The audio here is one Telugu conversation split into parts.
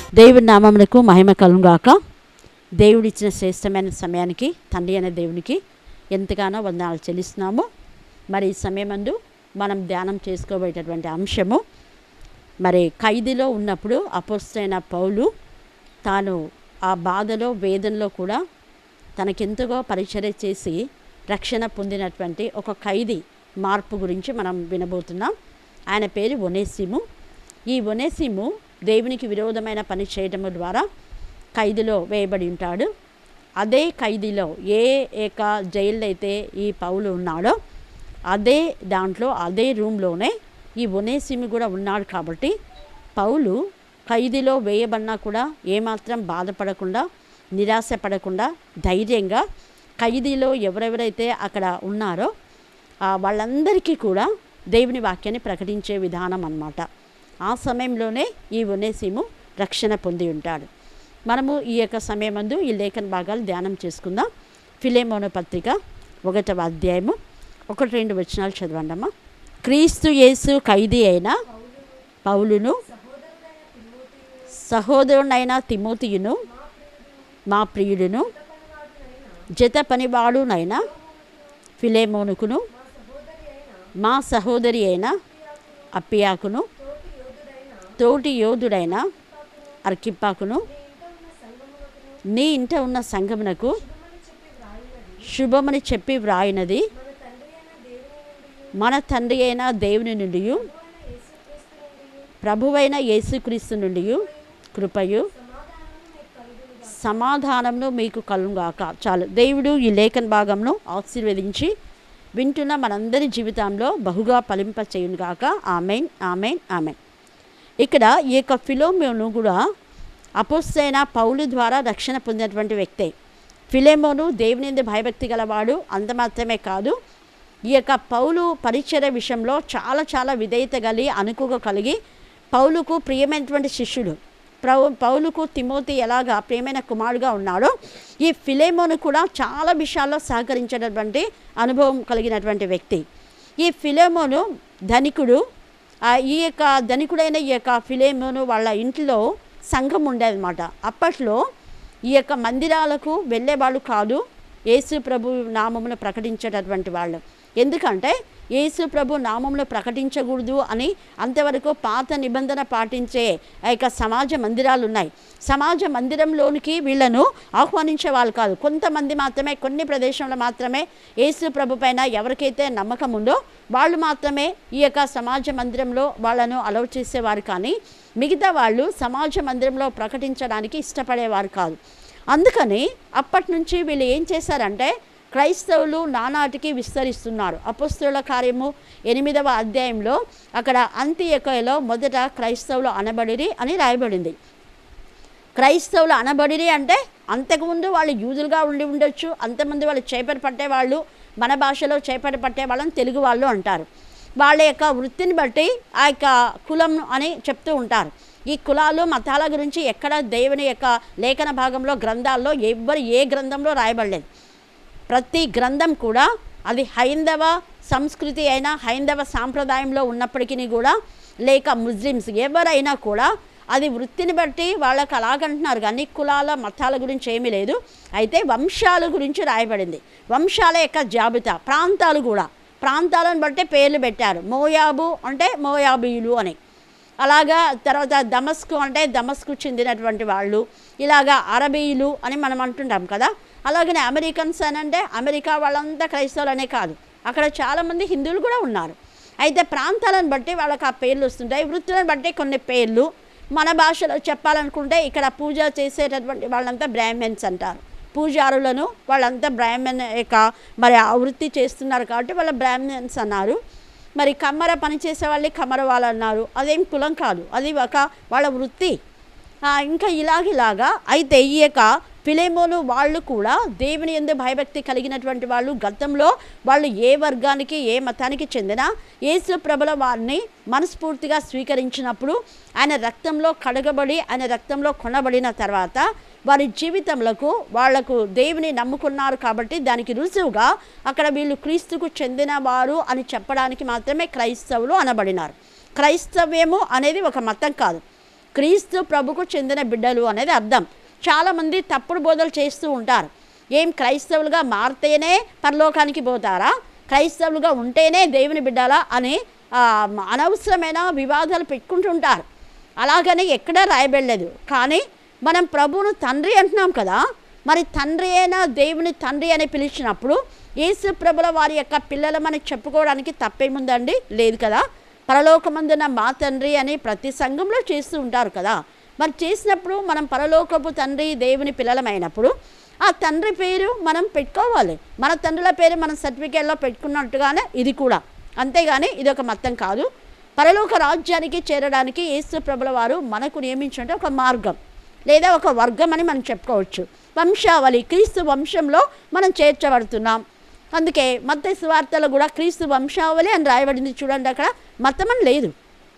దేవుని నామమునకు మహిమ కలుగాక దేవుడిచ్చిన శ్రేష్టమైన సమయానికి తండ్రి అనే దేవునికి ఎంతగానో వందనాలు చెల్లిస్తున్నాము మరి ఈ సమయమందు మనం ధ్యానం చేసుకోబోయేటటువంటి అంశము మరి ఖైదీలో ఉన్నప్పుడు అపోస్తైన పౌలు తాను ఆ బాధలో వేదనలో కూడా తనకెంతగా పరిచర్య చేసి రక్షణ పొందినటువంటి ఒక ఖైదీ మార్పు గురించి మనం వినబోతున్నాం ఆయన పేరు ఒనేసిము ఈ ఒనేసిము దేవునికి విరోధమైన పని చేయడం ద్వారా ఖైదీలో వేయబడి ఉంటాడు అదే ఖైదీలో ఏ ఏక జైల్లో అయితే ఈ పౌలు ఉన్నాడో అదే దాంట్లో అదే రూమ్లోనే ఈ ఒనేసిమి కూడా ఉన్నాడు కాబట్టి పౌలు ఖైదీలో వేయబడినా కూడా ఏమాత్రం బాధపడకుండా నిరాశపడకుండా ధైర్యంగా ఖైదీలో ఎవరెవరైతే అక్కడ ఉన్నారో ఆ వాళ్ళందరికీ కూడా దేవుని వాక్యాన్ని ప్రకటించే విధానం అన్నమాట ఆ సమయంలోనే ఈ ఒనేసిము రక్షణ పొంది ఉంటాడు మనము ఈ యొక్క సమయమందు ఈ లేఖన భాగాలు ధ్యానం చేసుకుందాం ఫిలేమోన పత్రిక ఒకటవ అధ్యాయము ఒకటి రెండు వచనాలు చదవండమ్మా క్రీస్తు యేసు ఖైదీ అయిన పౌలును సహోదరుడైన తిమోతియును మా ప్రియుడును జత పనివాడునైన ఫిలేమోనుకును మా సహోదరి అయిన అప్పియాకును తోటి యోధుడైన అర్కిప్పాకును నీ ఇంట ఉన్న సంఘమునకు శుభమని చెప్పి వ్రాయినది మన తండ్రి అయిన దేవుని నుండి ప్రభువైన యేసుక్రీస్తు నుండి కృపయు సమాధానమును మీకు కలుగాక చాలు దేవుడు ఈ లేఖన భాగంను ఆశీర్వదించి వింటున్న మనందరి జీవితంలో బహుగా ఫలింప చేయునుగాక ఆమెన్ ఆమెన్ ఆమెన్ ఇక్కడ ఈ యొక్క ఫిలోమోను కూడా అపోస్తైన పౌలు ద్వారా రక్షణ పొందినటువంటి వ్యక్తే ఫిలేమోను దేవుని భయభక్తి గలవాడు అంత మాత్రమే కాదు ఈ యొక్క పౌలు పరిచయ విషయంలో చాలా చాలా విధేయత కలిగి అనుకువ కలిగి పౌలుకు ప్రియమైనటువంటి శిష్యుడు ప్రౌ పౌలుకు తిమోతి ఎలాగా ప్రియమైన కుమారుడుగా ఉన్నాడో ఈ ఫిలేమోను కూడా చాలా విషయాల్లో సహకరించినటువంటి అనుభవం కలిగినటువంటి వ్యక్తి ఈ ఫిలేమోను ధనికుడు ఆ ఈ యొక్క ధనికుడైన ఈ యొక్క ఫిలేమోను వాళ్ళ ఇంట్లో సంఘం ఉండేదన్నమాట అప్పట్లో ఈ యొక్క మందిరాలకు వెళ్ళేవాళ్ళు కాదు యేసు ప్రభు నామమును ప్రకటించేటటువంటి వాళ్ళు ఎందుకంటే యేసు ప్రభు నామంలో ప్రకటించకూడదు అని అంతవరకు పాత నిబంధన పాటించే ఆ యొక్క సమాజ మందిరాలు ఉన్నాయి సమాజ మందిరంలోనికి వీళ్ళను ఆహ్వానించే వాళ్ళు కాదు కొంతమంది మాత్రమే కొన్ని ప్రదేశంలో మాత్రమే యేసు ప్రభు పైన ఎవరికైతే నమ్మకం ఉందో వాళ్ళు మాత్రమే ఈ యొక్క సమాజ మందిరంలో వాళ్ళను అలౌ చేసేవారు కానీ మిగతా వాళ్ళు సమాజ మందిరంలో ప్రకటించడానికి ఇష్టపడేవారు కాదు అందుకని అప్పటి నుంచి వీళ్ళు ఏం చేశారంటే క్రైస్తవులు నానాటికి విస్తరిస్తున్నారు అపస్తుల కార్యము ఎనిమిదవ అధ్యాయంలో అక్కడ అంత్యకలో మొదట క్రైస్తవులు అనబడిరి అని రాయబడింది క్రైస్తవులు అనబడిరి అంటే అంతకుముందు వాళ్ళు యూదులుగా ఉండి ఉండొచ్చు అంతమంది వాళ్ళు చేపలు పట్టేవాళ్ళు మన భాషలో చేపలు పట్టే వాళ్ళని తెలుగు వాళ్ళు అంటారు వాళ్ళ యొక్క వృత్తిని బట్టి ఆ యొక్క కులం అని చెప్తూ ఉంటారు ఈ కులాలు మతాల గురించి ఎక్కడ దేవుని యొక్క లేఖన భాగంలో గ్రంథాల్లో ఎవ్వరు ఏ గ్రంథంలో రాయబడలేదు ప్రతి గ్రంథం కూడా అది హైందవ సంస్కృతి అయినా హైందవ సాంప్రదాయంలో ఉన్నప్పటికీ కూడా లేక ముస్లిమ్స్ ఎవరైనా కూడా అది వృత్తిని బట్టి వాళ్ళకి అలాగంటున్నారు కానీ కులాల మతాల గురించి ఏమీ లేదు అయితే వంశాల గురించి రాయబడింది వంశాల యొక్క జాబితా ప్రాంతాలు కూడా ప్రాంతాలను బట్టి పేర్లు పెట్టారు మోయాబు అంటే మోయాబీయులు అని అలాగా తర్వాత దమస్కు అంటే దమస్కు చెందినటువంటి వాళ్ళు ఇలాగా అరబీయులు అని మనం అంటుంటాం కదా అలాగనే అమెరికన్స్ అని అంటే అమెరికా వాళ్ళంతా క్రైస్తవులనే కాదు అక్కడ చాలామంది హిందువులు కూడా ఉన్నారు అయితే ప్రాంతాలను బట్టి వాళ్ళకి ఆ పేర్లు వస్తుంటాయి వృత్తులను బట్టి కొన్ని పేర్లు మన భాషలో చెప్పాలనుకుంటే ఇక్కడ పూజ చేసేటటువంటి వాళ్ళంతా బ్రాహ్మణ్స్ అంటారు పూజారులను వాళ్ళంతా బ్రాహ్మణ్ యొక్క మరి ఆ వృత్తి చేస్తున్నారు కాబట్టి వాళ్ళ బ్రాహ్మణ్స్ అన్నారు మరి కమ్మర పనిచేసే వాళ్ళని కమ్మర వాళ్ళు అన్నారు అదేం కులం కాదు అది ఒక వాళ్ళ వృత్తి ఆ, ఇంకా ఇలాగిలాగా అయితే ఈ యొక్క ఫిలేమోను వాళ్ళు కూడా దేవుని ఎందు భయభక్తి కలిగినటువంటి వాళ్ళు గతంలో వాళ్ళు ఏ వర్గానికి ఏ మతానికి చెందిన యేసు ప్రభుల వారిని మనస్ఫూర్తిగా స్వీకరించినప్పుడు ఆయన రక్తంలో కడగబడి ఆయన రక్తంలో కొనబడిన తర్వాత వారి జీవితంలో వాళ్లకు దేవుని నమ్ముకున్నారు కాబట్టి దానికి రుజువుగా అక్కడ వీళ్ళు క్రీస్తుకు చెందిన వారు అని చెప్పడానికి మాత్రమే క్రైస్తవులు అనబడినారు క్రైస్తవ్యము అనేది ఒక మతం కాదు క్రీస్తు ప్రభుకు చెందిన బిడ్డలు అనేది అర్థం చాలామంది తప్పుడు బోధలు చేస్తూ ఉంటారు ఏం క్రైస్తవులుగా మారితేనే పరలోకానికి పోతారా క్రైస్తవులుగా ఉంటేనే దేవుని బిడ్డాలా అని ఆ, అనవసరమైన వివాదాలు పెట్టుకుంటుంటారు అలాగని ఎక్కడా రాయబడలేదు కానీ మనం ప్రభువును తండ్రి అంటున్నాం కదా మరి తండ్రి అయినా దేవుని తండ్రి అని పిలిచినప్పుడు యేసు ప్రభుల వారి యొక్క పిల్లలమని చెప్పుకోవడానికి తప్పేముందండి లేదు కదా పరలోకమందున మా తండ్రి అని ప్రతి సంఘంలో చేస్తూ ఉంటారు కదా మరి చేసినప్పుడు మనం పరలోకపు తండ్రి దేవుని పిల్లలమైనప్పుడు ఆ తండ్రి పేరు మనం పెట్టుకోవాలి మన తండ్రుల పేరు మనం సర్టిఫికేట్లో పెట్టుకున్నట్టుగానే ఇది కూడా అంతేగాని ఇది ఒక మతం కాదు పరలోక రాజ్యానికి చేరడానికి యేసు ప్రభుల వారు మనకు నియమించినట్టు ఒక మార్గం లేదా ఒక వర్గం అని మనం చెప్పుకోవచ్చు వంశావళి క్రీస్తు వంశంలో మనం చేర్చబడుతున్నాం అందుకే మత సువార్తలో కూడా క్రీస్తు వంశావళి అని రాయబడింది చూడండి అక్కడ మతం అని లేదు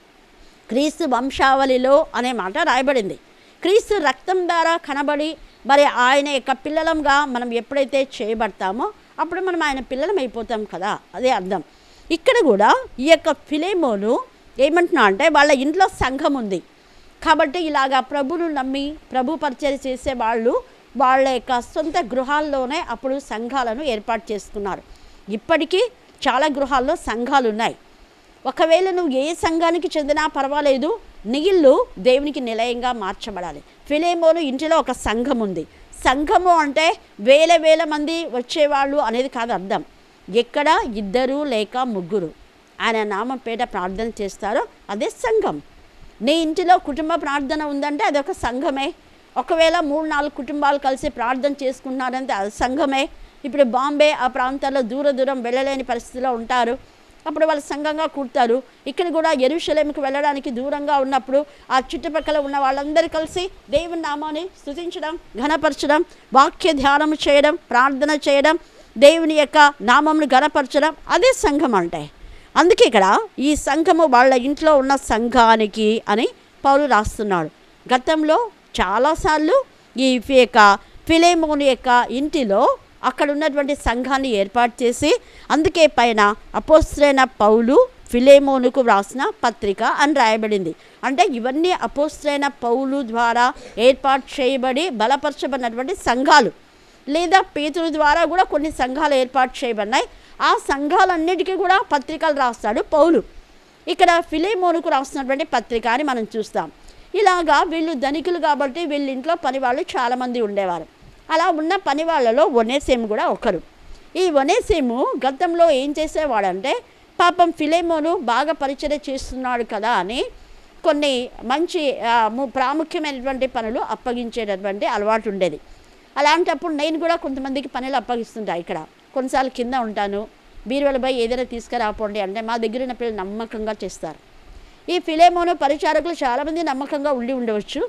క్రీస్తు వంశావళిలో అనే మాట రాయబడింది క్రీస్తు రక్తం ద్వారా కనబడి మరి ఆయన యొక్క పిల్లలంగా మనం ఎప్పుడైతే చేయబడతామో అప్పుడు మనం ఆయన పిల్లలం అయిపోతాం కదా అదే అర్థం ఇక్కడ కూడా ఈ యొక్క ఫిలేమోను ఏమంటున్నా అంటే వాళ్ళ ఇంట్లో సంఘం ఉంది కాబట్టి ఇలాగా ప్రభును నమ్మి ప్రభు పరిచయం చేసే వాళ్ళు వాళ్ళ యొక్క సొంత గృహాల్లోనే అప్పుడు సంఘాలను ఏర్పాటు చేసుకున్నారు ఇప్పటికీ చాలా గృహాల్లో సంఘాలు ఉన్నాయి ఒకవేళ నువ్వు ఏ సంఘానికి చెందినా పర్వాలేదు నీ ఇల్లు దేవునికి నిలయంగా మార్చబడాలి ఫిలేమోను ఇంటిలో ఒక సంఘం ఉంది సంఘము అంటే వేల వేల మంది వచ్చేవాళ్ళు అనేది కాదు అర్థం ఎక్కడ ఇద్దరు లేక ముగ్గురు ఆయన నామం పేట ప్రార్థన చేస్తారో అదే సంఘం నీ ఇంటిలో కుటుంబ ప్రార్థన ఉందంటే అది ఒక సంఘమే ఒకవేళ మూడు నాలుగు కుటుంబాలు కలిసి ప్రార్థన చేసుకుంటున్నారంటే అది సంఘమే ఇప్పుడు బాంబే ఆ ప్రాంతాల్లో దూర దూరం వెళ్ళలేని పరిస్థితిలో ఉంటారు అప్పుడు వాళ్ళు సంఘంగా కూడతారు ఇక్కడ కూడా ఎరుషలేంకి వెళ్ళడానికి దూరంగా ఉన్నప్పుడు ఆ చుట్టుపక్కల ఉన్న వాళ్ళందరూ కలిసి దేవుని నామాన్ని స్తుతించడం ఘనపరచడం వాక్య ధ్యానం చేయడం ప్రార్థన చేయడం దేవుని యొక్క నామంను ఘనపరచడం అదే సంఘం అంటే అందుకే ఇక్కడ ఈ సంఘము వాళ్ళ ఇంట్లో ఉన్న సంఘానికి అని పౌలు రాస్తున్నాడు గతంలో చాలాసార్లు ఈ ఫి- యొక్క ఫిలేమోని యొక్క ఇంటిలో అక్కడ ఉన్నటువంటి సంఘాన్ని ఏర్పాటు చేసి అందుకే పైన అపోస్త్రైన పౌలు ఫిలేమోనుకు వ్రాసిన పత్రిక అని రాయబడింది అంటే ఇవన్నీ అపోస్త్రైన పౌలు ద్వారా ఏర్పాటు చేయబడి బలపరచబడినటువంటి సంఘాలు లేదా పేతుల ద్వారా కూడా కొన్ని సంఘాలు ఏర్పాటు చేయబడినాయి ఆ సంఘాలన్నిటికీ కూడా పత్రికలు రాస్తాడు పౌలు ఇక్కడ ఫిలేమోనుకు రాస్తున్నటువంటి పత్రిక అని మనం చూస్తాం ఇలాగా వీళ్ళు ధనికులు కాబట్టి వీళ్ళ ఇంట్లో పని వాళ్ళు చాలామంది ఉండేవారు అలా ఉన్న పని వాళ్ళలో వనేసేము కూడా ఒకరు ఈ వనేసేము గతంలో ఏం చేసేవాడంటే పాపం ఫిలేమోను బాగా పరిచయం చేస్తున్నాడు కదా అని కొన్ని మంచి ఆ, ము- ప్రాముఖ్యమైనటువంటి పనులు అప్పగించేటటువంటి అలవాటు ఉండేది అలాంటప్పుడు నేను కూడా కొంతమందికి పనులు అప్పగిస్తుంటా ఇక్కడ కొన్నిసార్లు కింద ఉంటాను బీరువల పోయి ఏదైనా తీసుకురాపోండి అంటే మా దగ్గర ఉన్న పిల్లలు నమ్మకంగా చేస్తారు ఈ ఫిలేమోను పరిచారకులు చాలామంది నమ్మకంగా ఉండి ఉండవచ్చు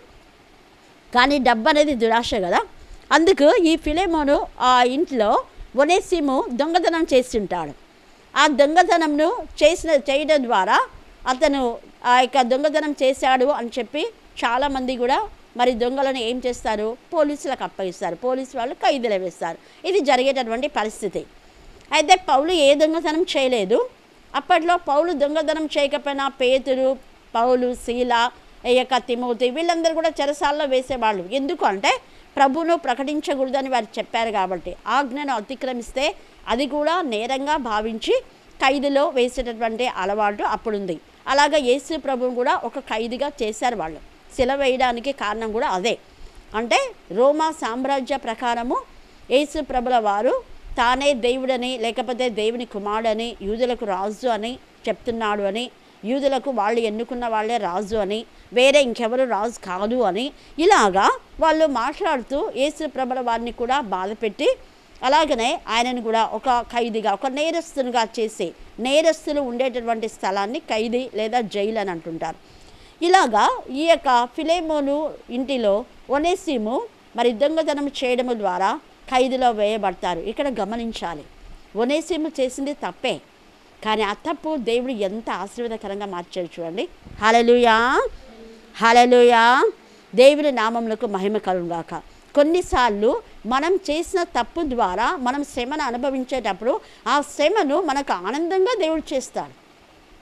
కానీ డబ్బు అనేది దురాశ కదా అందుకు ఈ ఫిలేమోను ఆ ఇంట్లో ఒనేసిము దొంగతనం చేస్తుంటాడు ఆ దొంగతనంను చేసిన చేయడం ద్వారా అతను ఆ యొక్క దొంగతనం చేశాడు అని చెప్పి చాలామంది కూడా మరి దొంగలను ఏం చేస్తారు పోలీసులకు అప్పగిస్తారు పోలీసు వాళ్ళు ఖైదులు వేస్తారు ఇది జరిగేటటువంటి పరిస్థితి అయితే పౌలు ఏ దొంగతనం చేయలేదు అప్పట్లో పౌలు దొంగతనం చేయకపోయినా పేతురు పౌలు శీల ఈ యొక్క తిమోతి వీళ్ళందరూ కూడా చెరసాల్లో వేసేవాళ్ళు ఎందుకు అంటే ప్రభును ప్రకటించకూడదని వారు చెప్పారు కాబట్టి ఆజ్ఞను అతిక్రమిస్తే అది కూడా నేరంగా భావించి ఖైదులో వేసేటటువంటి అలవాటు అప్పుడుంది అలాగా యేసు ప్రభువును కూడా ఒక ఖైదుగా చేశారు వాళ్ళు శిల వేయడానికి కారణం కూడా అదే అంటే రోమా సామ్రాజ్య ప్రకారము యేసు ప్రభుల వారు తానే దేవుడని లేకపోతే దేవుని కుమారుడని యూదులకు రాజు అని చెప్తున్నాడు అని యూదులకు వాళ్ళు ఎన్నుకున్న వాళ్ళే రాజు అని వేరే ఇంకెవరు రాజు కాదు అని ఇలాగా వాళ్ళు మాట్లాడుతూ యేసు ప్రభుల వారిని కూడా బాధపెట్టి అలాగనే ఆయనను కూడా ఒక ఖైదీగా ఒక నేరస్తునిగా చేసి నేరస్తులు ఉండేటటువంటి స్థలాన్ని ఖైదీ లేదా జైలు అని అంటుంటారు ఇలాగా ఈ యొక్క ఫిలేమోను ఇంటిలో ఒనేసిము మరి దొంగతనం చేయడం ద్వారా ఖైదులో వేయబడతారు ఇక్కడ గమనించాలి ఒనేసిము చేసింది తప్పే కానీ ఆ తప్పు దేవుడు ఎంత ఆశీర్వాదకరంగా మార్చాడు చూడండి హలలుయా హలలుయా దేవుని నామములకు మహిమ కలుగాక కొన్నిసార్లు మనం చేసిన తప్పు ద్వారా మనం శ్రమను అనుభవించేటప్పుడు ఆ శ్రమను మనకు ఆనందంగా దేవుడు చేస్తాడు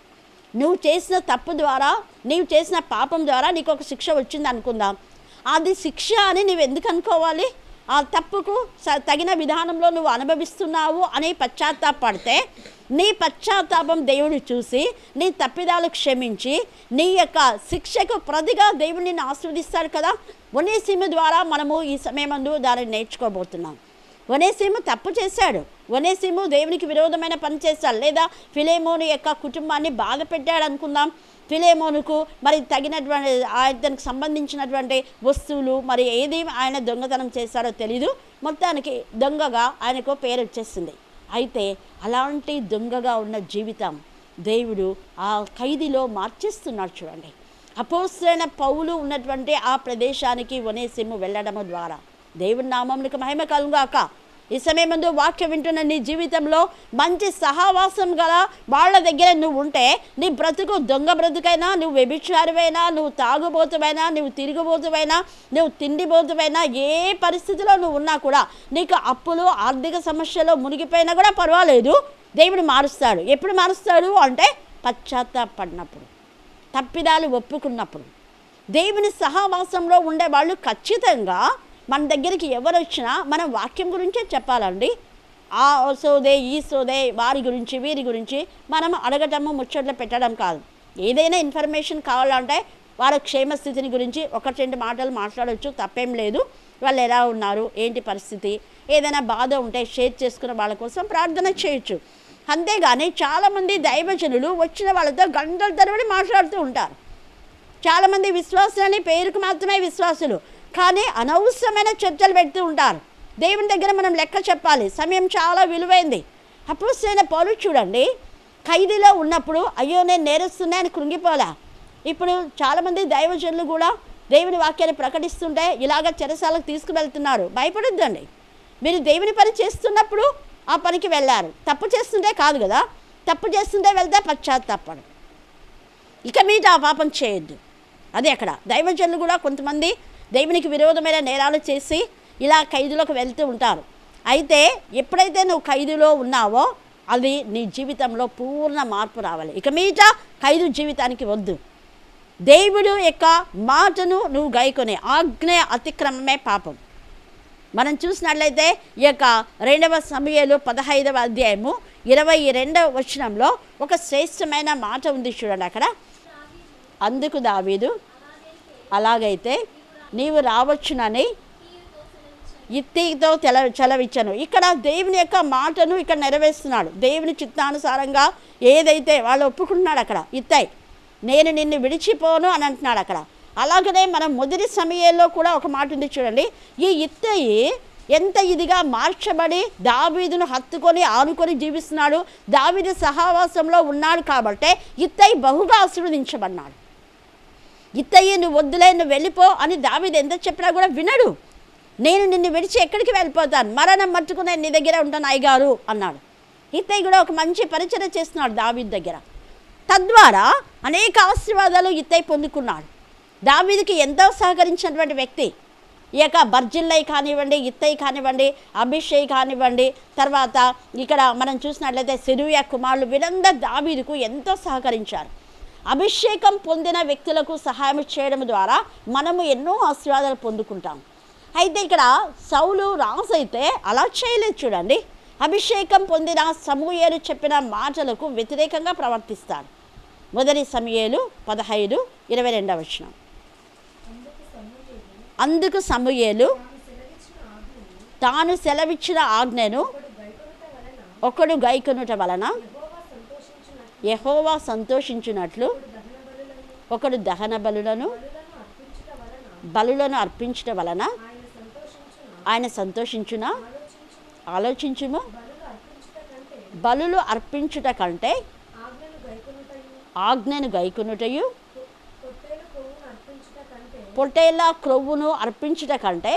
నువ్వు చేసిన తప్పు ద్వారా నీవు చేసిన పాపం ద్వారా నీకు ఒక శిక్ష వచ్చింది అనుకుందాం అది శిక్ష అని నువ్వు ఎందుకు అనుకోవాలి ఆ తప్పుకు స- తగిన విధానంలో నువ్వు అనుభవిస్తున్నావు అని పశ్చాత్తాపడితే నీ పశ్చాత్తాపం దేవుడు చూసి నీ తప్పిదాలు క్షమించి నీ యొక్క శిక్షకు ప్రతిగా దేవుడు నిన్ను ఆస్వాదిస్తాడు కదా ఒనేసిము ద్వారా మనము ఈ సమయమందు దాన్ని నేర్చుకోబోతున్నాం వనేసీము తప్పు చేశాడు వనేసీము దేవునికి విరోధమైన పని చేశాడు లేదా ఫిలేమోను యొక్క కుటుంబాన్ని బాధ పెట్టాడు అనుకుందాం ఫిలేమోనుకు మరి తగినటువంటి ఆయనకు సంబంధించినటువంటి వస్తువులు మరి ఏది ఆయన దొంగతనం చేశాడో తెలీదు మొత్తానికి దొంగగా ఆయనకు పేరు వచ్చేసింది అయితే అలాంటి దొంగగా ఉన్న జీవితం దేవుడు ఆ ఖైదీలో మార్చేస్తున్నాడు చూడండి అపోసరైన పౌలు ఉన్నటువంటి ఆ ప్రదేశానికి వనేసిము వెళ్ళడము ద్వారా దేవుని నామములకు మహిమ కలుగాక ఈ సమయమందు వాక్యం వింటున్న నీ జీవితంలో మంచి సహవాసం గల వాళ్ళ దగ్గర నువ్వు ఉంటే నీ బ్రతుకు దొంగ బ్రతుకైనా నువ్వు వ్యభిచారువైనా నువ్వు తాగుబోతువైనా నువ్వు తిరుగుబోతువైనా నువ్వు తిండిబోతువైనా ఏ పరిస్థితిలో నువ్వు ఉన్నా కూడా నీకు అప్పులు ఆర్థిక సమస్యలో మునిగిపోయినా కూడా పర్వాలేదు దేవుడు మారుస్తాడు ఎప్పుడు మారుస్తాడు అంటే పశ్చాత్తాపడినప్పుడు తప్పిదాలు ఒప్పుకున్నప్పుడు దేవుని సహవాసంలో ఉండే వాళ్ళు ఖచ్చితంగా మన దగ్గరికి ఎవరు వచ్చినా మనం వాక్యం గురించే చెప్పాలండి ఆ సోదే ఈ సోదే వారి గురించి వీరి గురించి మనం అడగటము ముచ్చట్లు పెట్టడం కాదు ఏదైనా ఇన్ఫర్మేషన్ కావాలంటే వాళ్ళ క్షేమస్థితిని గురించి ఒకటి రెండు మాటలు మాట్లాడవచ్చు తప్పేం లేదు వాళ్ళు ఎలా ఉన్నారు ఏంటి పరిస్థితి ఏదైనా బాధ ఉంటే షేర్ చేసుకున్న వాళ్ళ కోసం ప్రార్థన చేయొచ్చు అంతేగాని చాలామంది దైవజనులు వచ్చిన వాళ్ళతో గంటల తరబడి మాట్లాడుతూ ఉంటారు చాలామంది విశ్వాసులని పేరుకు మాత్రమే విశ్వాసులు కానీ అనవసరమైన చర్చలు పెడుతూ ఉంటారు దేవుని దగ్గర మనం లెక్క చెప్పాలి సమయం చాలా విలువైంది అప్పుడు సరైన పౌలు చూడండి ఖైదీలో ఉన్నప్పుడు అయ్యో నేను నేరస్తున్నా అని కృంగిపోలా ఇప్పుడు చాలామంది దైవజనులు కూడా దేవుని వాక్యాన్ని ప్రకటిస్తుంటే ఇలాగ చెరసాలకు తీసుకువెళ్తున్నారు భయపడొద్దండి మీరు దేవుని పని చేస్తున్నప్పుడు ఆ పనికి వెళ్ళారు తప్పు చేస్తుంటే కాదు కదా తప్పు చేస్తుంటే వెళ్తే పశ్చాత్తాపడు ఇక మీద ఆ పాపం చేయొద్దు అదే అక్కడ దైవజనులు కూడా కొంతమంది దేవునికి విరోధమైన నేరాలు చేసి ఇలా ఖైదులోకి వెళ్తూ ఉంటారు అయితే ఎప్పుడైతే నువ్వు ఖైదులో ఉన్నావో అది నీ జీవితంలో పూర్ణ మార్పు రావాలి ఇక మీద ఖైదు జీవితానికి వద్దు దేవుడు యొక్క మాటను నువ్వు గైకొనే ఆజ్ఞ అతిక్రమమే పాపం మనం చూసినట్లయితే ఈ యొక్క రెండవ సమయాలు పదహైదవ అధ్యాయము ఇరవై రెండవ వచనంలో ఒక శ్రేష్టమైన మాట ఉంది చూడండి అక్కడ అందుకు దావీదు అలాగైతే నీవు రావచ్చునని ఇత్తితో తెల చెలవిచ్చను ఇక్కడ దేవుని యొక్క మాటను ఇక్కడ నెరవేరుస్తున్నాడు దేవుని చిత్తానుసారంగా ఏదైతే వాళ్ళు ఒప్పుకుంటున్నాడు అక్కడ ఇత్తాయి నేను నిన్ను విడిచిపోను అని అంటున్నాడు అక్కడ అలాగనే మనం మొదటి సమయంలో కూడా ఒక మాట ఉంది చూడండి ఈ ఇత్తయి ఎంత ఇదిగా మార్చబడి దావీదును హత్తుకొని ఆనుకొని జీవిస్తున్నాడు దావీదు సహవాసంలో ఉన్నాడు కాబట్టే ఇత్తయి బహుగా ఆశీర్వదించబడినాడు ఇత్తయ్య నువ్వు వద్దులే నువ్వు వెళ్ళిపో అని దావీదు ఎంత చెప్పినా కూడా వినడు నేను నిన్ను విడిచి ఎక్కడికి వెళ్ళిపోతాను మరణం మట్టుకు నేను నీ దగ్గర ఉంటాను అయ్యగారు అన్నాడు ఇత్తయ్య కూడా ఒక మంచి పరిచయం చేస్తున్నాడు దావీదు దగ్గర తద్వారా అనేక ఆశీర్వాదాలు ఇత్తయ్య పొందుకున్నాడు దావీదుకి ఎంతో సహకరించినటువంటి వ్యక్తి ఈ యొక్క బర్జిల్లై కానివ్వండి ఇత్తయి కానివ్వండి అభిషేక్ కానివ్వండి తర్వాత ఇక్కడ మనం చూసినట్లయితే సిరుయ కుమారులు వీరందరూ దావీదుకు ఎంతో సహకరించారు అభిషేకం పొందిన వ్యక్తులకు సహాయం చేయడం ద్వారా మనము ఎన్నో ఆశీర్వాదాలు పొందుకుంటాం అయితే ఇక్కడ సౌలు రాజు అయితే అలా చేయలేదు చూడండి అభిషేకం పొందిన సమూయేలు చెప్పిన మాటలకు వ్యతిరేకంగా ప్రవర్తిస్తాడు మొదటి సమయేలు పదహైదు ఇరవై రెండవ వచనం అందుకు సమూయేలు తాను సెలవిచ్చిన ఆజ్ఞను ఒకడు గైకొనుట వలన యహోవా సంతోషించినట్లు ఒకడు దహన బలులను బలులను అర్పించటం వలన ఆయన సంతోషించున ఆలోచించుము బలులు అర్పించుట కంటే ఆజ్ఞను గైకొనుటయు పొట్టేల క్రొవ్వును అర్పించుట కంటే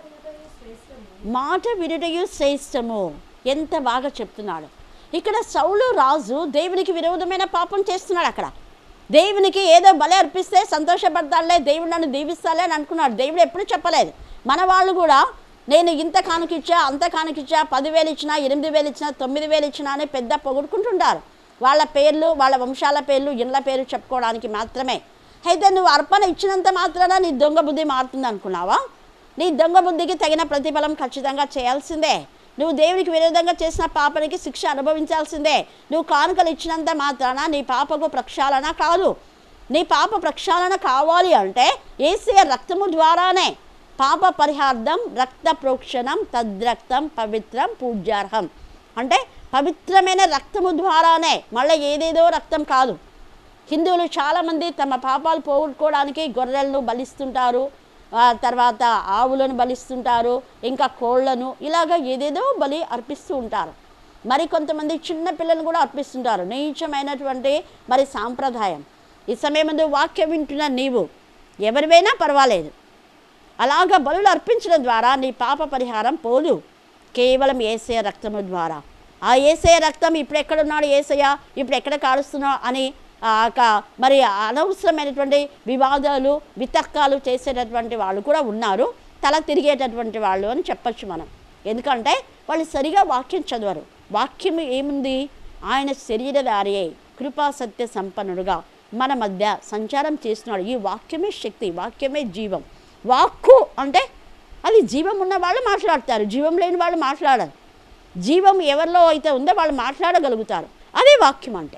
మాట వినుటయు శ్రేష్టము ఎంత బాగా చెప్తున్నాడు ఇక్కడ సౌలు రాజు దేవునికి విరోధమైన పాపం చేస్తున్నాడు అక్కడ దేవునికి ఏదో బలి అర్పిస్తే సంతోషపడతాడులే దేవుడు నన్ను దీవిస్తాలే అని అనుకున్నాడు దేవుడు ఎప్పుడు చెప్పలేదు మన వాళ్ళు కూడా నేను ఇంత కానుకిచ్చా అంత కానుకిచ్చా పదివేలు ఇచ్చినా ఎనిమిది వేలు ఇచ్చినా తొమ్మిది వేలు ఇచ్చినా అని పెద్ద పొగుడుకుంటుంటారు వాళ్ళ పేర్లు వాళ్ళ వంశాల పేర్లు ఇండ్ల పేరు చెప్పుకోవడానికి మాత్రమే అయితే నువ్వు అర్పణ ఇచ్చినంత మాత్రాన నీ దొంగ బుద్ధి మారుతుంది అనుకున్నావా నీ దొంగ బుద్ధికి తగిన ప్రతిఫలం ఖచ్చితంగా చేయాల్సిందే నువ్వు దేవునికి విరోధంగా చేసిన పాపనికి శిక్ష అనుభవించాల్సిందే నువ్వు కానుకలు ఇచ్చినంత మాత్రాన నీ పాపకు ప్రక్షాళన కాదు నీ పాప ప్రక్షాళన కావాలి అంటే ఏసే రక్తము ద్వారానే పాప పరిహార్థం రక్త ప్రోక్షణం తద్రక్తం పవిత్రం పూజ్యార్హం అంటే పవిత్రమైన రక్తము ద్వారానే మళ్ళీ ఏదేదో రక్తం కాదు హిందువులు చాలామంది తమ పాపాలు పోగొట్టుకోవడానికి గొర్రెలను బలిస్తుంటారు ఆ తర్వాత ఆవులను బలిస్తుంటారు ఇంకా కోళ్లను ఇలాగ ఏదేదో బలి అర్పిస్తూ ఉంటారు మరి కొంతమంది చిన్న పిల్లలను కూడా అర్పిస్తుంటారు నీచమైనటువంటి మరి సాంప్రదాయం ఈ సమయం ముందు వాక్యం వింటున్న నీవు ఎవరివైనా పర్వాలేదు అలాగ బలులు అర్పించడం ద్వారా నీ పాప పరిహారం పోదు కేవలం ఏసయ రక్తము ద్వారా ఆ ఏసయ రక్తం ఇప్పుడు ఎక్కడున్నాడు ఏసయ్య ఇప్పుడు ఎక్కడ కాడుస్తున్నావు అని ఆ యొక్క మరి అనవసరమైనటువంటి వివాదాలు వితర్కాలు చేసేటటువంటి వాళ్ళు కూడా ఉన్నారు తల తిరిగేటటువంటి వాళ్ళు అని చెప్పచ్చు మనం ఎందుకంటే వాళ్ళు సరిగా వాక్యం చదవరు వాక్యం ఏముంది ఆయన శరీరధారి అయి కృపా సత్య సంపన్నుడుగా మన మధ్య సంచారం చేస్తున్నాడు ఈ వాక్యమే శక్తి వాక్యమే జీవం వాక్కు అంటే అది జీవం ఉన్న వాళ్ళు మాట్లాడతారు జీవం లేని వాళ్ళు మాట్లాడరు జీవం ఎవరిలో అయితే ఉందో వాళ్ళు మాట్లాడగలుగుతారు అదే వాక్యం అంటే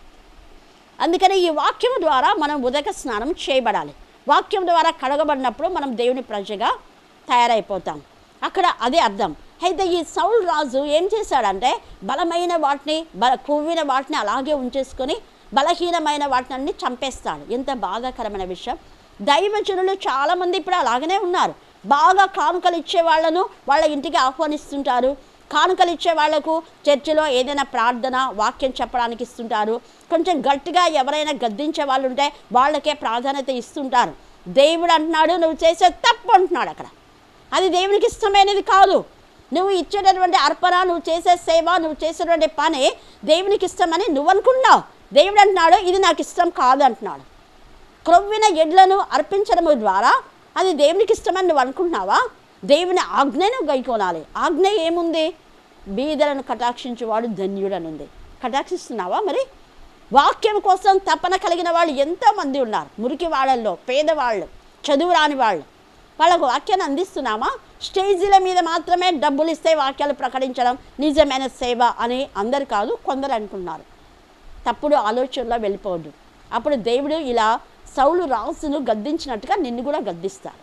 అందుకని ఈ వాక్యం ద్వారా మనం ఉదక స్నానం చేయబడాలి వాక్యం ద్వారా కడగబడినప్పుడు మనం దేవుని ప్రజగా తయారైపోతాం అక్కడ అదే అర్థం అయితే ఈ సౌల్ రాజు ఏం చేశాడంటే బలమైన వాటిని బల కొవ్విన వాటిని అలాగే ఉంచేసుకొని బలహీనమైన వాటిని అన్ని చంపేస్తాడు ఎంత బాధాకరమైన విషయం దైవజనులు చాలామంది ఇప్పుడు అలాగనే ఉన్నారు బాగా కానుకలు ఇచ్చే వాళ్ళను వాళ్ళ ఇంటికి ఆహ్వానిస్తుంటారు కానుకలు ఇచ్చే వాళ్లకు చర్చిలో ఏదైనా ప్రార్థన వాక్యం చెప్పడానికి ఇస్తుంటారు కొంచెం గట్టిగా ఎవరైనా గద్దించే వాళ్ళు ఉంటే వాళ్ళకే ప్రాధాన్యత ఇస్తుంటారు దేవుడు అంటున్నాడు నువ్వు చేసే తప్పు అంటున్నాడు అక్కడ అది దేవునికి ఇష్టమైనది కాదు నువ్వు ఇచ్చేటటువంటి అర్పణ నువ్వు చేసే సేవ నువ్వు చేసేటువంటి పని దేవునికి ఇష్టమని నువ్వు అనుకున్నావు దేవుడు అంటున్నాడు ఇది నాకు ఇష్టం కాదు అంటున్నాడు క్రొవ్విన ఎడ్లను అర్పించడం ద్వారా అది దేవునికి ఇష్టమని నువ్వు అనుకుంటున్నావా దేవుని ఆజ్ఞను గైకోనాలి ఆజ్ఞ ఏముంది బీదలను కటాక్షించేవాడు ధన్యుడని ఉంది కటాక్షిస్తున్నావా మరి వాక్యం కోసం తపన కలిగిన వాళ్ళు ఎంతోమంది ఉన్నారు మురికి వాళ్ళల్లో పేదవాళ్ళు చదువు రాని వాళ్ళు వాళ్ళకు వాక్యాన్ని అందిస్తున్నామా స్టేజీల మీద మాత్రమే డబ్బులు ఇస్తే వాక్యాలు ప్రకటించడం నిజమైన సేవ అని అందరు కాదు కొందరు అనుకున్నారు తప్పుడు ఆలోచనలో వెళ్ళిపోవద్దు అప్పుడు దేవుడు ఇలా సౌలు రాసును గద్దించినట్టుగా నిన్ను కూడా గద్దిస్తాడు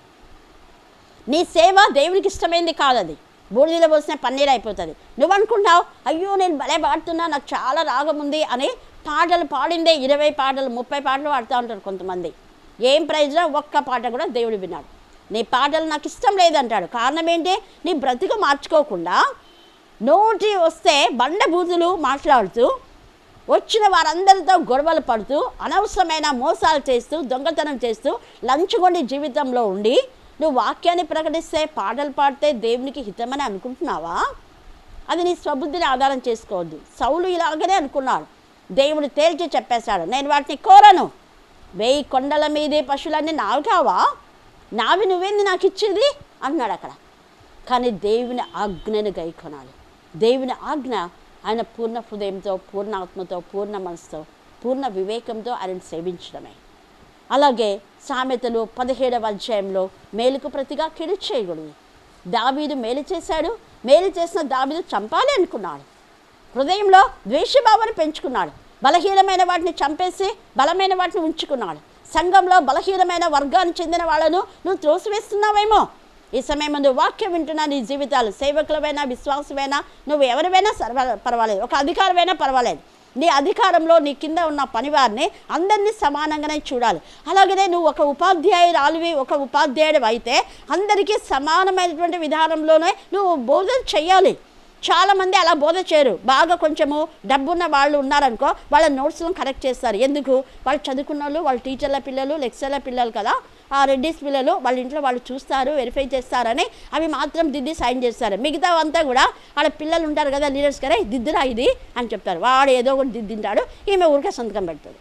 నీ సేవ దేవునికి ఇష్టమైంది కాదు అది బూడిదలో పోసిన పన్నీర్ అయిపోతుంది నువ్వు అనుకుంటావు అయ్యో నేను భలే పాడుతున్నా నాకు చాలా రాగం ఉంది అని పాటలు పాడిందే ఇరవై పాటలు ముప్పై పాటలు పాడుతూ ఉంటారు కొంతమంది ఏం ప్రైజ్లో ఒక్క పాట కూడా దేవుడు విన్నాడు నీ పాటలు నాకు ఇష్టం లేదంటాడు కారణం ఏంటి నీ బ్రతుకు మార్చుకోకుండా నోటి వస్తే బండ బూతులు మాట్లాడుతూ వచ్చిన వారందరితో గొడవలు పడుతూ అనవసరమైన మోసాలు చేస్తూ దొంగతనం చేస్తూ లంచుగొండి జీవితంలో ఉండి నువ్వు వాక్యాన్ని ప్రకటిస్తే పాటలు పాడితే దేవునికి హితమని అనుకుంటున్నావా అది నీ స్వబుద్ధిని ఆధారం చేసుకోవద్దు సౌలు ఇలాగనే అనుకున్నాడు దేవుడు తేల్చి చెప్పేశాడు నేను వాటిని కోరను వెయ్యి కొండల మీదే పశువులన్నీ నావి కావా నావి నువ్వేంది నాకు ఇచ్చేది అన్నాడు అక్కడ కానీ దేవుని ఆజ్ఞను గైకొనాలి దేవుని ఆజ్ఞ ఆయన పూర్ణ హృదయంతో పూర్ణ ఆత్మతో పూర్ణ మనసుతో పూర్ణ వివేకంతో ఆయనను సేవించడమే అలాగే సామెతలు పదిహేడవ అధ్యాయంలో మేలుకు ప్రతిగా కిడు చేయకూడదు దావీదు మేలు చేశాడు మేలు చేసిన దావీదు చంపాలి అనుకున్నాడు హృదయంలో ద్వేషభావాన్ని పెంచుకున్నాడు బలహీనమైన వాటిని చంపేసి బలమైన వాటిని ఉంచుకున్నాడు సంఘంలో బలహీనమైన వర్గానికి చెందిన వాళ్ళను నువ్వు త్రోసివేస్తున్నావేమో ఈ సమయం ముందు వాక్యం వింటున్న నీ జీవితాలు సేవకులమైనా విశ్వాసమైనా నువ్వు ఎవరివైనా సర్వ పర్వాలేదు ఒక అధికారమైనా పర్వాలేదు నీ అధికారంలో నీ కింద ఉన్న పనివారిని అందరినీ సమానంగానే చూడాలి అలాగనే నువ్వు ఒక ఉపాధ్యాయురాలివి ఒక ఉపాధ్యాయుడు అయితే అందరికీ సమానమైనటువంటి విధానంలోనే నువ్వు బోధన చెయ్యాలి చాలామంది అలా బోధ చేయరు బాగా కొంచెము డబ్బున్న వాళ్ళు ఉన్నారనుకో వాళ్ళ నోట్స్లను కరెక్ట్ చేస్తారు ఎందుకు వాళ్ళు చదువుకున్న వాళ్ళు వాళ్ళ టీచర్ల పిల్లలు లెక్చర్ల పిల్లలు కదా ఆ రెడ్డిస్ పిల్లలు వాళ్ళ ఇంట్లో వాళ్ళు చూస్తారు వెరిఫై చేస్తారని అవి మాత్రం దిద్ది సైన్ చేస్తారు మిగతా అంతా కూడా వాళ్ళ పిల్లలు ఉంటారు కదా లీడర్స్ కదా దిద్దురా ఇది అని చెప్తారు వాడు ఏదో ఒకటి దిద్దింటాడు ఈమె ఊరికే సంతకం పెడుతుంది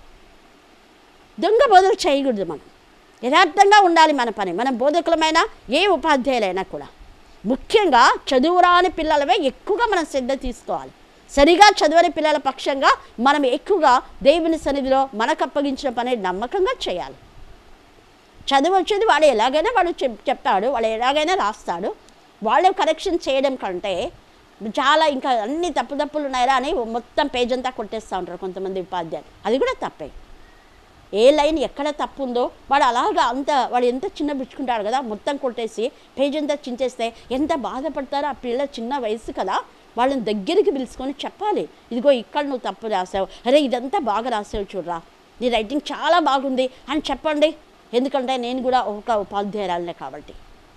దొంగ బోధలు చేయకూడదు మనం యథార్థంగా ఉండాలి మన పని మనం బోధకులమైన ఏ ఉపాధ్యాయులైనా కూడా ముఖ్యంగా చదువురాని పిల్లలవే ఎక్కువగా మనం శ్రద్ధ తీసుకోవాలి సరిగా చదవని పిల్లల పక్షంగా మనం ఎక్కువగా దేవుని సన్నిధిలో మనకు అప్పగించిన పని నమ్మకంగా చేయాలి చదువు వచ్చేది వాడు ఎలాగైనా వాడు చెప్ చెప్తాడు వాడు ఎలాగైనా రాస్తాడు వాళ్ళు కరెక్షన్ చేయడం కంటే చాలా ఇంకా అన్ని తప్పు తప్పులు ఉన్నాయా అని మొత్తం పేజ్ అంతా కొట్టేస్తూ ఉంటారు కొంతమంది ఉపాధ్యాయులు అది కూడా తప్పే ఏ లైన్ ఎక్కడ తప్పు ఉందో వాడు అలాగా అంత వాడు ఎంత చిన్న పుచ్చుకుంటాడు కదా మొత్తం కొట్టేసి పేజ్ అంతా చించేస్తే ఎంత బాధపడతారో ఆ పిల్ల చిన్న వయసు కదా వాళ్ళని దగ్గరికి పిలుచుకొని చెప్పాలి ఇదిగో ఇక్కడ నువ్వు తప్పు రాసావు అరే ఇదంతా బాగా రాసావు చూడరా నీ రైటింగ్ చాలా బాగుంది అని చెప్పండి ఎందుకంటే నేను కూడా ఒక ఉపాధ్యాయురాలనే కాబట్టి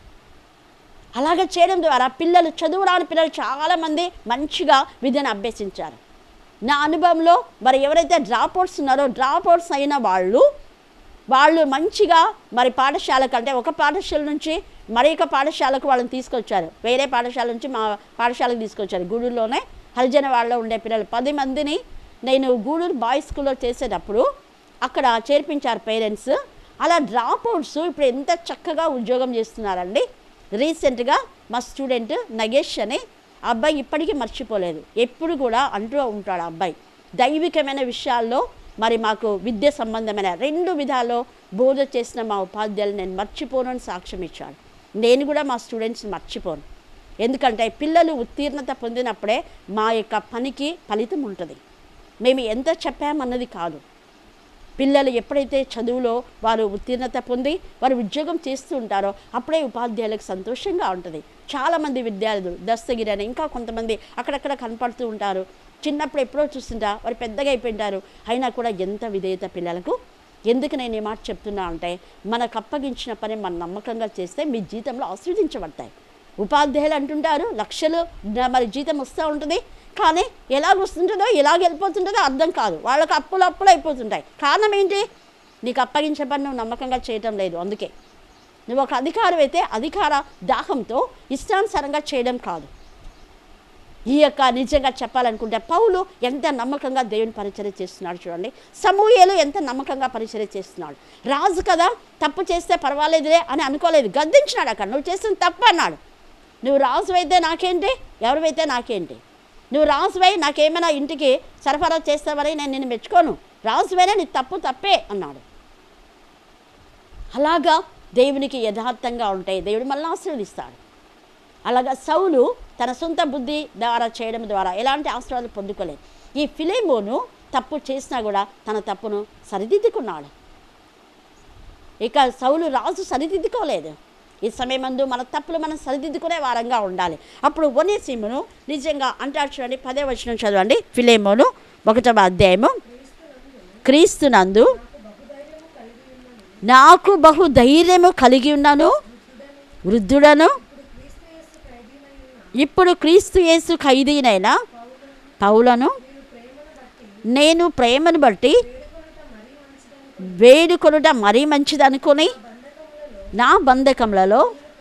అలాగ చేయడం ద్వారా పిల్లలు చదువు రాని పిల్లలు చాలామంది మంచిగా విద్యను అభ్యసించారు నా అనుభవంలో మరి ఎవరైతే డ్రాప్ అవుట్స్ ఉన్నారో డ్రాప్ అవుట్స్ అయిన వాళ్ళు వాళ్ళు మంచిగా మరి పాఠశాలకు అంటే ఒక పాఠశాల నుంచి మరి ఒక పాఠశాలకు వాళ్ళని తీసుకొచ్చారు వేరే పాఠశాల నుంచి మా పాఠశాలకు తీసుకొచ్చారు గూడూరులోనే హరిజన వాళ్ళలో ఉండే పిల్లలు పది మందిని నేను గూడూరు బాయ్స్ స్కూల్లో చేసేటప్పుడు అక్కడ చేర్పించారు పేరెంట్స్ అలా డ్రాప్ అవుట్స్ ఇప్పుడు ఎంత చక్కగా ఉద్యోగం చేస్తున్నారండి రీసెంట్గా మా స్టూడెంట్ నగేష్ అని ఆ అబ్బాయి ఇప్పటికీ మర్చిపోలేదు ఎప్పుడు కూడా అంటూ ఉంటాడు ఆ అబ్బాయి దైవికమైన విషయాల్లో మరి మాకు విద్య సంబంధమైన రెండు విధాల్లో బోధ చేసిన మా ఉపాధ్యాయులు నేను మర్చిపోను అని సాక్ష్యం ఇచ్చాడు నేను కూడా మా స్టూడెంట్స్ని మర్చిపోను ఎందుకంటే పిల్లలు ఉత్తీర్ణత పొందినప్పుడే మా యొక్క పనికి ఫలితం ఉంటుంది మేము ఎంత చెప్పామన్నది కాదు పిల్లలు ఎప్పుడైతే చదువులో వారు ఉత్తీర్ణత పొంది వారు ఉద్యోగం చేస్తూ ఉంటారో అప్పుడే ఉపాధ్యాయులకు సంతోషంగా ఉంటుంది చాలామంది విద్యార్థులు దస్తగిరి అని ఇంకా కొంతమంది అక్కడక్కడ కనపడుతూ ఉంటారు చిన్నప్పుడు ఎప్పుడో చూస్తుంటా వారు పెద్దగా అయిపోయింటారు అయినా కూడా ఎంత విధేయత పిల్లలకు ఎందుకు నేను ఈ మాట చెప్తున్నా అంటే మనకు అప్పగించిన పని మన నమ్మకంగా చేస్తే మీ జీతంలో ఆస్వాదించబడతాయి ఉపాధ్యాయులు అంటుంటారు లక్షలు న- మరి జీతం వస్తూ ఉంటుంది కానీ ఎలాగ వస్తుంటుందో ఎలాగ వెళ్ళిపోతుంటుందో అర్థం కాదు వాళ్ళకి అప్పులు అప్పులు అయిపోతుంటాయి కారణం ఏంటి నీకు అప్పగించే పని నువ్వు నమ్మకంగా చేయటం లేదు అందుకే నువ్వు ఒక అధికారం అయితే అధికార దాహంతో ఇష్టానుసారంగా చేయడం కాదు ఈ యొక్క నిజంగా చెప్పాలనుకుంటే పౌలు ఎంత నమ్మకంగా దేవుని పరిచయం చేస్తున్నాడు చూడండి సమూహలు ఎంత నమ్మకంగా పరిచయం చేస్తున్నాడు రాజు కదా తప్పు చేస్తే పర్వాలేదులే అని అనుకోలేదు గద్దించినాడు అక్కడ నువ్వు చేసిన తప్పు అన్నాడు నువ్వు రాజు అయితే నాకేంటి ఎవరివైతే నాకేంటి నువ్వు రాజువై నాకేమైనా ఇంటికి సరఫరా చేస్తావని నేను నిన్ను మెచ్చుకోను రాజువైనా నీ తప్పు తప్పే అన్నాడు అలాగా దేవునికి యథార్థంగా ఉంటాయి దేవుడు మళ్ళీ ఆశీర్వదిస్తాడు అలాగా సౌలు తన సొంత బుద్ధి ద్వారా చేయడం ద్వారా ఎలాంటి ఆశీర్వాదాలు పొందుకోలేదు ఈ ఫిలేమోను తప్పు చేసినా కూడా తన తప్పును సరిదిద్దుకున్నాడు ఇక సౌలు రాజు సరిదిద్దుకోలేదు ఈ సమయమందు మన తప్పులు మనం సరిదిద్దుకునే వారంగా ఉండాలి అప్పుడు ఒనేసిమును నిజంగా అంటాడు చూడండి పదే వచనం చదవండి ఫిలేమోను ఒకటవ అధ్యాయము క్రీస్తునందు నాకు బహు ధైర్యము కలిగి ఉన్నాను వృద్ధుడను ఇప్పుడు క్రీస్తు యేసు ఖైదీనైనా పౌలను నేను ప్రేమను బట్టి వేడుకొనుట మరీ మంచిది అనుకొని నా బంధకములలో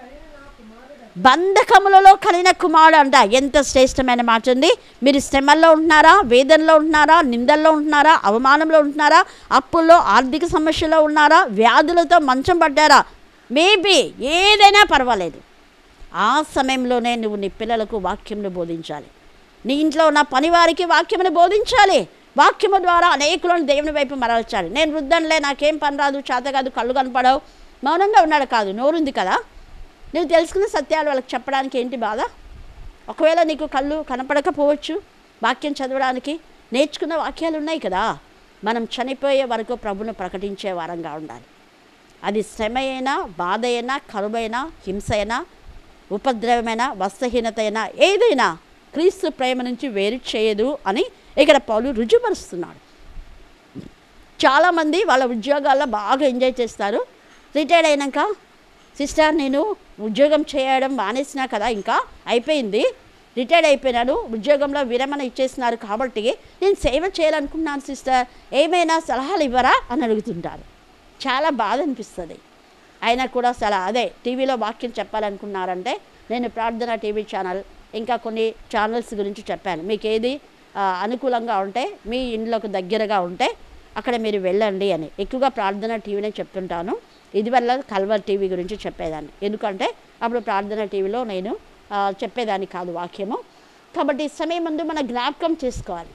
బంధకములలో కలిగిన కుమారుడు అంట ఎంత శ్రేష్టమైన మాట ఉంది మీరు శ్రమల్లో ఉంటున్నారా వేదనలో ఉంటున్నారా నిందల్లో ఉంటున్నారా అవమానంలో ఉంటున్నారా అప్పుల్లో ఆర్థిక సమస్యలో ఉన్నారా వ్యాధులతో మంచం పడ్డారా మేబీ ఏదైనా పర్వాలేదు ఆ సమయంలోనే నువ్వు నీ పిల్లలకు వాక్యంను బోధించాలి నీ ఇంట్లో ఉన్న పనివారికి వాక్యమును బోధించాలి వాక్యము ద్వారా అనేకులను దేవుని వైపు మరల్చాలి నేను వృద్ధంలే నాకేం పని రాదు చేత కాదు కళ్ళు కనపడవు మౌనంగా ఉన్నాడు కాదు నోరుంది కదా నువ్వు తెలుసుకున్న సత్యాలు వాళ్ళకి చెప్పడానికి ఏంటి బాధ ఒకవేళ నీకు కళ్ళు కనపడకపోవచ్చు వాక్యం చదవడానికి నేర్చుకున్న వాక్యాలు ఉన్నాయి కదా మనం చనిపోయే వరకు ప్రభును ప్రకటించే వారంగా ఉండాలి అది శ్రమ అయినా బాధ అయినా కరువైనా హింస అయినా ఉపద్రవమైన వస్త్రహీనత అయినా ఏదైనా క్రీస్తు ప్రేమ నుంచి వేరు చేయదు అని ఇక్కడ పౌలు రుజుపరుస్తున్నాడు చాలామంది వాళ్ళ ఉద్యోగాల్లో బాగా ఎంజాయ్ చేస్తారు రిటైర్డ్ అయినాక సిస్టర్ నేను ఉద్యోగం చేయడం మానేసినా కదా ఇంకా అయిపోయింది రిటైర్డ్ అయిపోయినాను ఉద్యోగంలో విరమణ ఇచ్చేసినారు కాబట్టి నేను సేవ చేయాలనుకున్నాను సిస్టర్ ఏమైనా సలహాలు ఇవ్వరా అని అడుగుతుంటారు చాలా బాధ అనిపిస్తుంది అయినా కూడా చాలా అదే టీవీలో వాక్యం చెప్పాలనుకున్నారంటే నేను ప్రార్థన టీవీ ఛానల్ ఇంకా కొన్ని ఛానల్స్ గురించి చెప్పాను మీకు ఏది ఆ, అనుకూలంగా ఉంటే మీ ఇంట్లోకి దగ్గరగా ఉంటే అక్కడ మీరు వెళ్ళండి అని ఎక్కువగా ప్రార్థన టీవీనే చెప్తుంటాను ఇదివల్ల కల్వర్ టీవీ గురించి చెప్పేదాన్ని ఎందుకంటే అప్పుడు ప్రార్థన టీవీలో నేను ఆ, చెప్పేదాన్ని కాదు వాక్యము కాబట్టి ఈ సమయం ముందు మన జ్ఞాపకం చేసుకోవాలి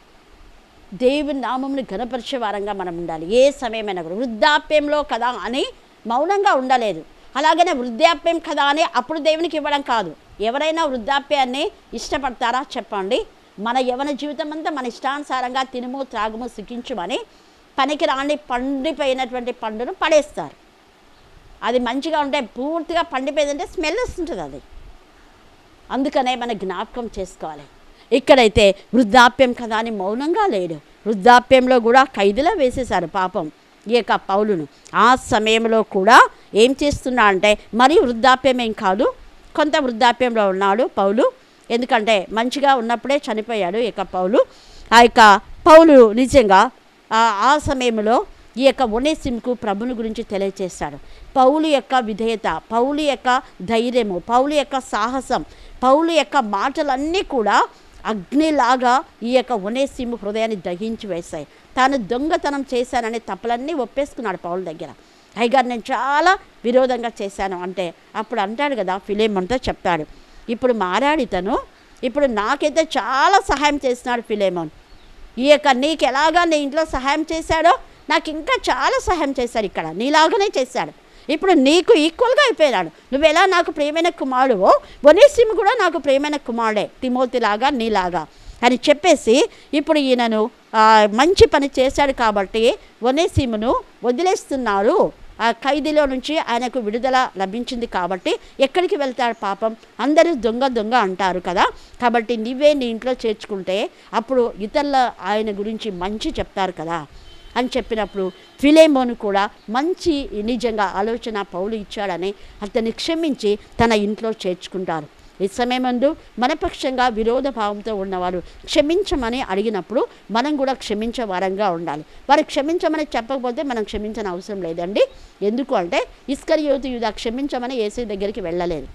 దేవుని నామంని ఘనపరిచే వారంగా మనం ఉండాలి ఏ సమయమైనా కూడా వృద్ధాప్యంలో కదా అని మౌనంగా ఉండలేదు అలాగనే వృద్ధాప్యం కదా అని అప్పుడు దేవునికి ఇవ్వడం కాదు ఎవరైనా వృద్ధాప్యాన్ని ఇష్టపడతారా చెప్పండి మన యవన జీవితం అంతా మన ఇష్టానుసారంగా తినుము త్రాగుము సుఖించుమని పనికి రాని పండిపోయినటువంటి పండును పడేస్తారు అది మంచిగా ఉంటే పూర్తిగా పండిపోయిందంటే స్మెల్ వస్తుంటుంది అది అందుకనే మన జ్ఞాపకం చేసుకోవాలి ఇక్కడైతే వృద్ధాప్యం కదా అని మౌనంగా లేడు వృద్ధాప్యంలో కూడా ఖైదులో వేసేశారు పాపం ఈ యొక్క పౌలును ఆ సమయంలో కూడా ఏం చేస్తున్నా అంటే మరీ వృద్ధాప్యం ఏం కాదు కొంత వృద్ధాప్యంలో ఉన్నాడు పౌలు ఎందుకంటే మంచిగా ఉన్నప్పుడే చనిపోయాడు ఈ యొక్క పౌలు ఆ యొక్క పౌలు నిజంగా ఆ ఆ సమయంలో ఈ యొక్క ఒనేసిమ్కు ప్రభుని గురించి తెలియచేశాడు పౌలు యొక్క విధేయత పౌలు యొక్క ధైర్యము పౌలు యొక్క సాహసం పౌలు యొక్క మాటలన్నీ కూడా అగ్నిలాగా ఈ యొక్క ఒనేసిము హృదయాన్ని దహించి వేశాయి తాను దొంగతనం చేశాననే తప్పులన్నీ ఒప్పేసుకున్నాడు పౌలు దగ్గర అయ్యగారు నేను చాలా విరోధంగా చేశాను అంటే అప్పుడు అంటాడు కదా ఫిలేమంతా చెప్తాడు ఇప్పుడు మారాడు ఇతను ఇప్పుడు నాకైతే చాలా సహాయం చేస్తున్నాడు ఫిలేమోన్ ఈ యొక్క నీకు ఎలాగా నీ ఇంట్లో సహాయం చేశాడో నాకు ఇంకా చాలా సహాయం చేశాడు ఇక్కడ నీలాగానే చేశాడు ఇప్పుడు నీకు ఈక్వల్గా అయిపోయినాడు నువ్వు ఎలా నాకు ప్రియమైన కుమారుడువో వనేసిము కూడా నాకు ప్రియమైన కుమారుడే తిమోతిలాగా నీలాగా అని చెప్పేసి ఇప్పుడు ఈయనను ఆ, మంచి పని చేశాడు కాబట్టి వనేసిమును వదిలేస్తున్నారు ఆ ఖైదీలో నుంచి ఆయనకు విడుదల లభించింది కాబట్టి ఎక్కడికి వెళ్తాడు పాపం అందరూ దొంగ దొంగ అంటారు కదా కాబట్టి నువ్వే నీ ఇంట్లో చేర్చుకుంటే అప్పుడు ఇతరుల ఆయన గురించి మంచి చెప్తారు కదా అని చెప్పినప్పుడు ఫిలేమోను కూడా మంచి నిజంగా ఆలోచన పౌలు ఇచ్చాడని అతన్ని క్షమించి తన ఇంట్లో చేర్చుకుంటారు ఈ సమయమందు మనపక్షంగా విరోధ భావంతో ఉన్నవారు క్షమించమని అడిగినప్పుడు మనం కూడా క్షమించే వారంగా ఉండాలి వారు క్షమించమని చెప్పకపోతే మనం క్షమించని అవసరం లేదండి ఎందుకు అంటే ఇస్కరియోతు యూదా క్షమించమని ఏసీ దగ్గరికి వెళ్ళలేదు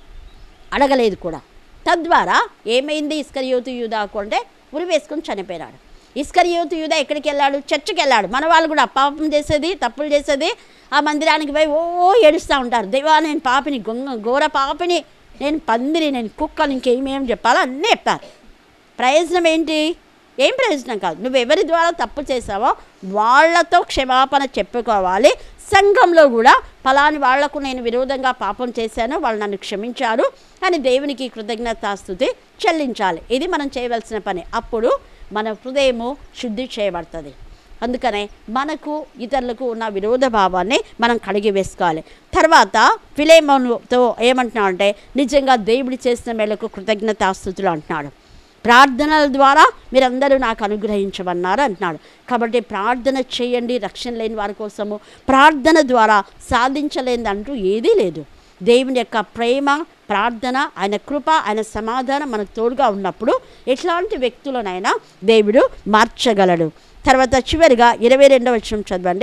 అడగలేదు కూడా తద్వారా ఏమైంది ఇస్కరియోతు యూదాకు అంటే ఉరి వేసుకొని చనిపోయినాడు ఇస్కరియోతు యూదా ఎక్కడికి వెళ్ళాడు చర్చికి వెళ్ళాడు మన వాళ్ళు కూడా పాపం చేసేది తప్పులు చేసేది ఆ మందిరానికి పోయి ఓ ఏడుస్తూ ఉంటారు దేవా నేను పాపిని గొంగ ఘోర పాపిని నేను పందిని నేను కుక్కని ఇంకేమేం చెప్పాలో అన్నీ చెప్తారు ప్రయోజనం ఏంటి ఏం ప్రయోజనం కాదు నువ్వు ఎవరి ద్వారా తప్పు చేసావో వాళ్ళతో క్షమాపణ చెప్పుకోవాలి సంఘంలో కూడా ఫలాని వాళ్లకు నేను విరోధంగా పాపం చేశాను వాళ్ళు నన్ను క్షమించారు అని దేవునికి కృతజ్ఞతాస్థుతి చెల్లించాలి ఇది మనం చేయవలసిన పని అప్పుడు మన హృదయము శుద్ధి చేయబడుతుంది అందుకనే మనకు ఇతరులకు ఉన్న విరోధ భావాన్ని మనం కడిగి వేసుకోవాలి తర్వాత ఫిలేమోనుతో ఏమంటున్నాడు అంటే నిజంగా దేవుడి చేసిన మేరకు కృతజ్ఞతాస్థుతులు అంటున్నాడు ప్రార్థనల ద్వారా మీరందరూ నాకు అనుగ్రహించమన్నారు అంటున్నాడు కాబట్టి ప్రార్థన చేయండి రక్షణ లేని వారి కోసము ప్రార్థన ద్వారా సాధించలేనిది అంటూ ఏదీ లేదు దేవుని యొక్క ప్రేమ ప్రార్థన ఆయన కృప ఆయన సమాధానం మనకు తోడుగా ఉన్నప్పుడు ఎట్లాంటి వ్యక్తులనైనా దేవుడు మార్చగలడు తర్వాత చివరిగా ఇరవై రెండవ వచనం చదవండి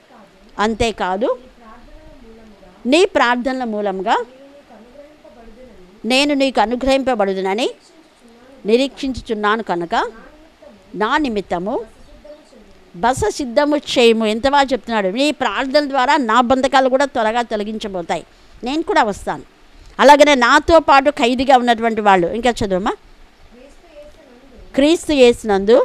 అంతేకాదు నీ ప్రార్థనల మూలంగా నేను నీకు అనుగ్రహింపబడుదునని నిరీక్షించుచున్నాను కనుక నా నిమిత్తము బస సిద్ధము చేయము ఎంత బాగా చెప్తున్నాడు నీ ప్రార్థన ద్వారా నా బంధకాలు కూడా త్వరగా తొలగించబోతాయి నేను కూడా వస్తాను అలాగనే నాతో పాటు ఖైదీగా ఉన్నటువంటి వాళ్ళు ఇంకా చదువమ్మా క్రీస్తు చేసినందు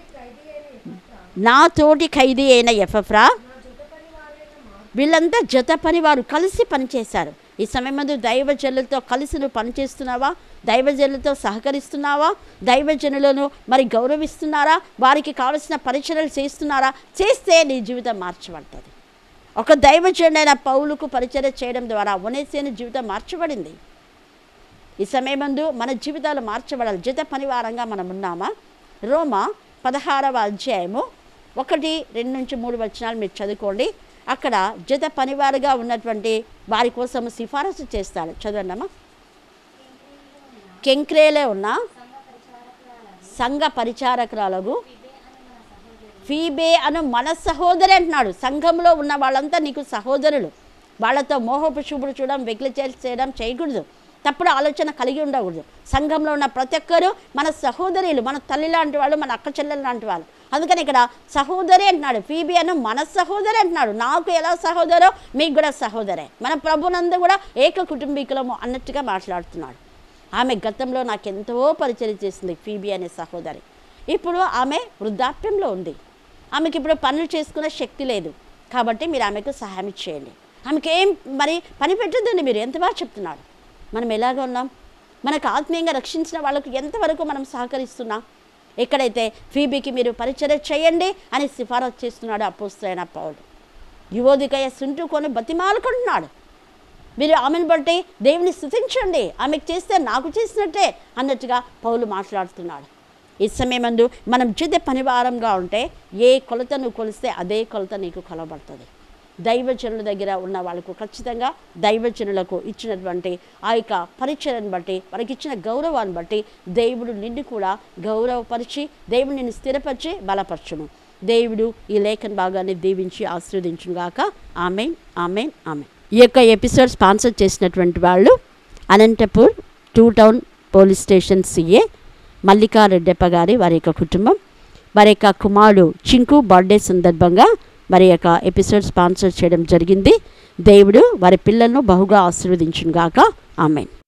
నా తోటి ఖైదీ అయిన ఎఫ్ఎఫ్రా వీళ్ళంతా జత పని వారు కలిసి పనిచేశారు ఈ సమయంలో దైవజనులతో కలిసి నువ్వు పనిచేస్తున్నావా దైవజనులతో సహకరిస్తున్నావా దైవజనులను మరి గౌరవిస్తున్నారా వారికి కావలసిన పరిచయలు చేస్తున్నారా చేస్తే నీ జీవితం మార్చబడుతుంది ఒక దైవజనుడైన పౌలుకు పరిచయం చేయడం ద్వారా వనేసేని జీవితం మార్చబడింది ఈ సమయమందు మన జీవితాలు మార్చబడాలి జత పనివారంగా మనం ఉన్నామా రోమా పదహారవ అధ్యాయము ఒకటి రెండు నుంచి మూడు వచనాలు మీరు చదువుకోండి అక్కడ జత పనివారుగా ఉన్నటువంటి వారి కోసం సిఫారసు చేస్తాడు చదవండమ్మా కెంక్రేలో ఉన్న సంఘ పరిచారకురాలకు ఫీబే అను మన సహోదరి అంటున్నాడు సంఘంలో ఉన్న వాళ్ళంతా నీకు సహోదరులు వాళ్ళతో మోహపు చూపుడు చూడడం వెకిలి చేయడం చేయకూడదు తప్పుడు ఆలోచన కలిగి ఉండకూడదు సంఘంలో ఉన్న ప్రతి ఒక్కరూ మన సహోదరులు మన తల్లి లాంటి వాళ్ళు మన అక్క చెల్లెలు లాంటి వాళ్ళు అందుకని ఇక్కడ సహోదరి అంటున్నాడు ఫీబీ అను మన సహోదరి అంటున్నాడు నాకు ఎలా సహోదరో మీకు కూడా సహోదరే మన ప్రభునందు కూడా ఏక కుటుంబీకులము అన్నట్టుగా మాట్లాడుతున్నాడు ఆమె గతంలో నాకు ఎంతో పరిచయం చేసింది ఫీబీ అనే సహోదరి ఇప్పుడు ఆమె వృద్ధాప్యంలో ఉంది ఆమెకి ఇప్పుడు పనులు చేసుకునే శక్తి లేదు కాబట్టి మీరు ఆమెకు సహాయం చేయండి ఆమెకి ఏం మరి పని పెట్టద్దండి మీరు ఎంత బాగా చెప్తున్నాడు మనం ఎలాగ ఉన్నాం మనకు ఆత్మీయంగా రక్షించిన వాళ్ళకు ఎంతవరకు మనం సహకరిస్తున్నాం ఎక్కడైతే ఫీబీకి మీరు పరిచయం చేయండి అని సిఫారసు చేస్తున్నాడు అపోస్తులైన పౌలు యువోదికయ్య సుంటు కొని బతిమాలుకుంటున్నాడు మీరు ఆమెను బట్టి దేవుని స్థుతించండి ఆమెకు చేస్తే నాకు చేసినట్టే అన్నట్టుగా పౌలు మాట్లాడుతున్నాడు ఈ సమయమందు మనం జీవిత పనివారంగా ఉంటే ఏ కొలత నువ్వు కొలిస్తే అదే కొలత నీకు కొలబడుతుంది దైవజనుల దగ్గర ఉన్న వాళ్ళకు ఖచ్చితంగా దైవజనులకు ఇచ్చినటువంటి ఆ యొక్క పరీక్షలను బట్టి వారికి ఇచ్చిన గౌరవాన్ని బట్టి దేవుడు నిన్ను కూడా గౌరవపరిచి దేవుడు నిన్ను స్థిరపరిచి బలపరచును దేవుడు ఈ లేఖన భాగాన్ని దీవించి ఆశీర్వదించుగాక ఆమెన్ ఆమెన్ ఆమెన్ ఈ యొక్క ఎపిసోడ్ స్పాన్సర్ చేసినటువంటి వాళ్ళు Anantapur two town police station CA Mallikareddappa గారి వారి యొక్క కుటుంబం వారి యొక్క కుమారుడు చింకు బర్త్డే సందర్భంగా వారి యొక్క ఎపిసోడ్ స్పాన్సర్ చేయడం జరిగింది దేవుడు వారి పిల్లలను బహుగా ఆశీర్వదించుగాక ఆమెన్